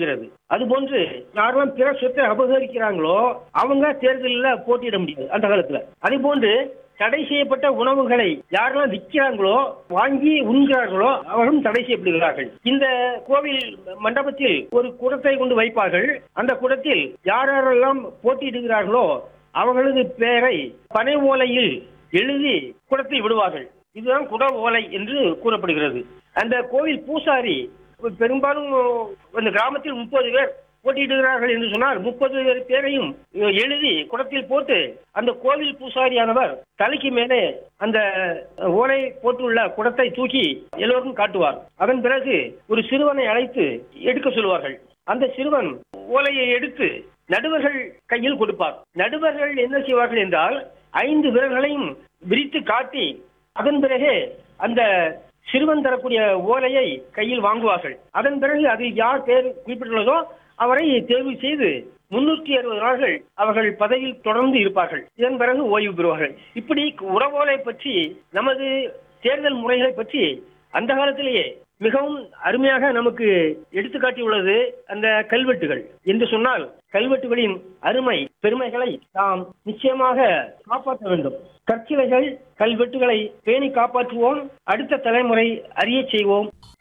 விடுகிறது அதுபோன்று யாரெல்லாம் பிற சொத்தை அபகரிக்கிறாங்களோ அவங்க தேர்தலில் போட்டியிட முடியாது அந்த காலத்துல அதே போன்று தடை செய்யப்பட்ட உணவுகளை யாரெல்லாம் விற்கிறாங்களோ வாங்கி உண்கிறார்களோ அவர்களும் தடை செய்யப்படுகிறார்கள் இந்த கோவில் மண்டபத்தில் ஒரு குடத்தை கொண்டு வைப்பார்கள் அந்த குடத்தில் யார் யாரெல்லாம் போட்டியிடுகிறார்களோ அவர்களது பெயரை பனை ஓலையில் எழுதி குடத்தில் விடுவார்கள் இதுதான் குட ஓலை என்று கூறப்படுகிறது அந்த கோவில் பூசாரி பெரும்பாலும் அந்த கிராமத்தில் முப்பது பேர் போட்டியிடுகிறார்கள் என்று சொன்னால் முப்பது பேரையும் எழுதி குடத்தில் போட்டு அந்த கோவில் பூசாரியானவர் தலைக்கு மேலே அந்த ஓலை போட்டுள்ள குடத்தை தூக்கி எல்லோருக்கும் காட்டுவார் அதன் பிறகு ஒரு சிறுவனை அழைத்து எடுக்க சொல்வார்கள் அந்த சிறுவன் ஓலையை எடுத்து நடுவர்கள் கையில் கொடுப்பார் நடுவர்கள் என்ன செய்வார்கள் என்றால் ஐந்து விரல்களையும் விரித்து காட்டி அதன் பிறகு அந்த சிறுவன் தரக்கூடிய ஓலையை கையில் வாங்குவார்கள் அதன் பிறகு அது யார் பேர் குறிப்பிட்டுள்ளதோ அவரை தேர்வு செய்து முன்னூற்றி அறுபது நாள்கள் அவர்கள் பதவியில் தொடர்ந்து இருப்பார்கள் இதன் பிறகு ஓய்வு பெறுவார்கள் இப்படி உறவோலை பற்றி நமது தேர்தல் முறைகளை பற்றி அந்த காலத்திலேயே மிகவும் அருமையாக நமக்கு எடுத்துக்காட்டியுள்ளது அந்த கல்வெட்டுகள் என்று சொன்னால் கல்வெட்டுகளின் அருமை பெருமைகளை நாம் நிச்சயமாக காப்பாற்ற வேண்டும் கற்சிலைகள் கல்வெட்டுகளை பேணி காப்பாற்றுவோம் அடுத்த தலைமுறை அறிய செய்வோம்